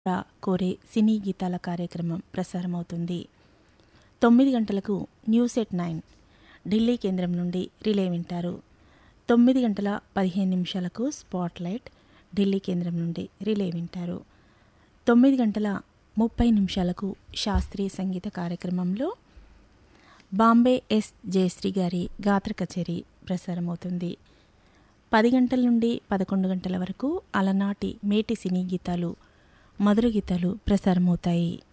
కోరే సినీ గీతాల కార్యక్రమం ప్రసారమవుతుంది తొమ్మిది గంటలకు న్యూస్ ఎట్ నైన్ ఢిల్లీ కేంద్రం నుండి రిలే వింటారు తొమ్మిది గంటల పదిహేను నిమిషాలకు స్పాట్ లైట్ ఢిల్లీ కేంద్రం నుండి రిలే వింటారు తొమ్మిది గంటల ముప్పై నిమిషాలకు శాస్త్రీయ సంగీత కార్యక్రమంలో బాంబే ఎస్ జయశ్రీ గారి గాత్ర కచేరీ ప్రసారమవుతుంది పది గంటల నుండి పదకొండు గంటల వరకు అలనాటి మేటి సినీ గీతాలు మధుర గీతాలు ప్రసారమవుతాయి